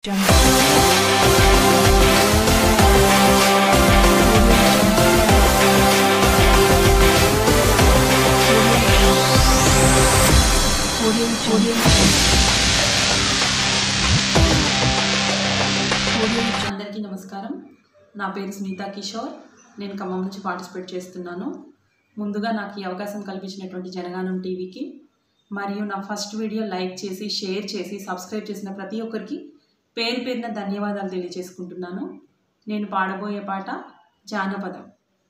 అందరికీ నమస్కారం నా పేరు స్మితా కిషోర్ నేను ఖమ్మం నుంచి పార్టిసిపేట్ చేస్తున్నాను ముందుగా నాకు ఈ అవకాశం కల్పించినటువంటి జనగానం టీవీకి మరియు నా ఫస్ట్ వీడియో లైక్ చేసి షేర్ చేసి సబ్స్క్రైబ్ చేసిన ప్రతి ఒక్కరికి పేరు పేరున ధన్యవాదాలు తెలియజేసుకుంటున్నాను నేను పాడబోయే పాట జానపదం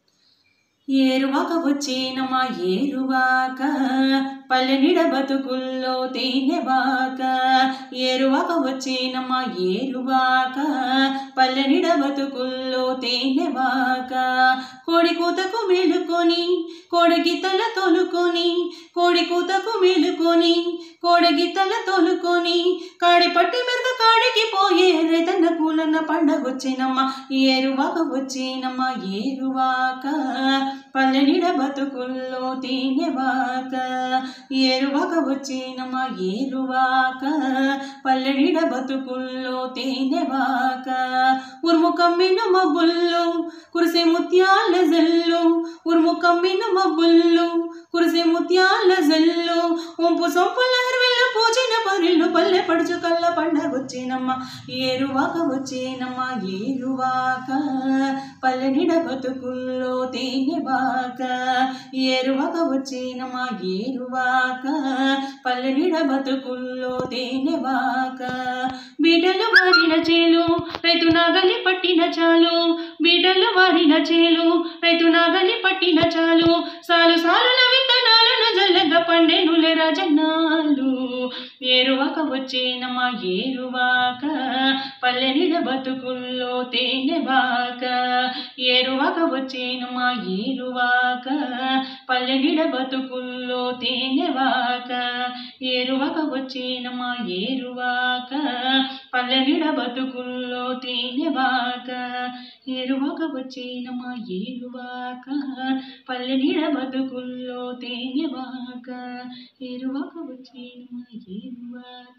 ఏరువాక వచ్చేనమా ఏరువాక పల్లెనిడ బతుకుల్లో తేనెవాక ఏరువాక వచ్చేనమా ఏరువాక పల్లెనిడ బతుకుల్లో తేనెవాక కోడి కూతకు మేలుకొని కోడగితల తొలుకొని కోడి కూతకు మేలుకొని కోడగితల తొలుకొని కాడి పట్టి మెరుగ కాడికి పోయే రేతన్న కూలన్న పండగొచ్చేనమ్మ ఏరువాక వచ్చేనమ్మ ఏరువాక పల్లెనిడ బతుకుల్లో తేనెవాక ఏరువాక వచ్చేనమ్మ ఏరువాక పల్లెనిడ బతుకుల్లో తేనెవాక ఉరుము కమ్మిన మబ్బుల్లో కురిసే ముత్యాల జల్లు ఉరుము కమ్మిన మబ్బుల్లో కురిసే ముత్యాల జల్లు ఉంపు సొంపుల హర్వెల్ల పూచిన పరిల్లు పల్లె పడుచు కల్ల పండగొచ్చేనమ్మ ఏరువాక వచ్చేనమ్మ ఏరువాక పల్లెనిడ బతుకుల్లో తేనెవాక ఏరువాక వచ్చేనమ్మ ఏరువాక పల్లెనిడ బతుకుల్లో తేనెవాక బీటలు వారిన చేలు రైతు నాగలి పట్టిన చాలు బీటలు వారిన చేలు రైతు నాగలి పట్టిన చాలు సాలు సాలుల విత్తనాలను జల్లగా పండేనులే రాజన్నాలు ఏరువాక వచ్చేనమ్మా ఏరువాక పల్లెనిడ బతుకుల్లో తేనెవాక ఏరువాక వచ్చేనమ్మా ఏరువాక పల్లెనిడ బతుకుల్లో తేనెవాక ఏరువాక వచ్చేనమ్మా ఏరువాక పల్లెనిడ బతుకుల్లో తేనెవాక ఏరువాక వచ్చేనమ్మా ఏరువాక పల్లెనిడ బతుకుల్లో తేనెవాక ఏరువాక వచ్చేనమ్మా ఏరువాక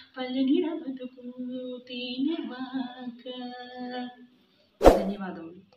పల్లెనిడ బతుకుల్లో తేనెవాక ధన్యవాదములు